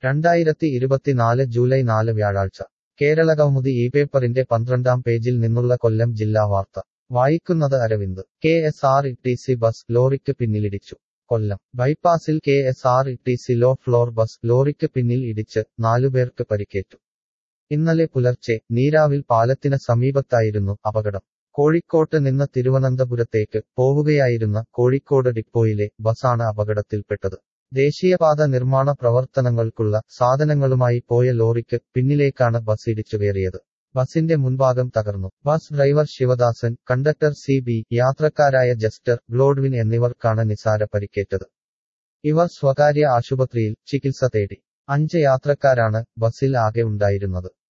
രണ്ടായിരത്തി ഇരുപത്തിനാല് ജൂലൈ നാല് വ്യാഴാഴ്ച കേരളകൗമുദി ഈ പേപ്പറിന്റെ പന്ത്രണ്ടാം പേജിൽ നിന്നുള്ള കൊല്ലം ജില്ലാ വാർത്ത വായിക്കുന്നത് Aravind K S R T C bus ബസ് ലോറിക്ക് പിന്നിലിടിച്ചു കൊല്ലം ബൈപ്പാസിൽ K S R T C low floor bus ബസ് ലോറിക്ക് പിന്നിൽ ഇടിച്ച് നാലുപേർക്ക് പരിക്കേറ്റു ഇന്നലെ പുലർച്ചെ നീരാവിൽ പാലത്തിന് സമീപത്തായിരുന്നു അപകടം കോഴിക്കോട്ട് നിന്ന് തിരുവനന്തപുരത്തേക്ക് പോവുകയായിരുന്ന കോഴിക്കോട് ഡിപ്പോയിലെ ബസാണ് അപകടത്തിൽപ്പെട്ടത് ദേശീയപാത നിർമ്മാണ പ്രവർത്തനങ്ങൾക്കുള്ള സാധനങ്ങളുമായി പോയ ലോറിക്ക് പിന്നിലേക്കാണ് ബസ് ഇടിച്ചു കയറിയത് ബസിന്റെ മുൻഭാഗം തകർന്നു bus driver Sivadasan conductor C B യാത്രക്കാരായ ജസ്റ്റർ ഗ്ലോഡ്വിൻ എന്നിവർക്കാണ് നിസാര പരിക്കേറ്റത് ഇവർ സ്വകാര്യ ആശുപത്രിയിൽ ചികിത്സ തേടി അഞ്ച് യാത്രക്കാരാണ് ബസിൽ ആകെ ഉണ്ടായിരുന്നത്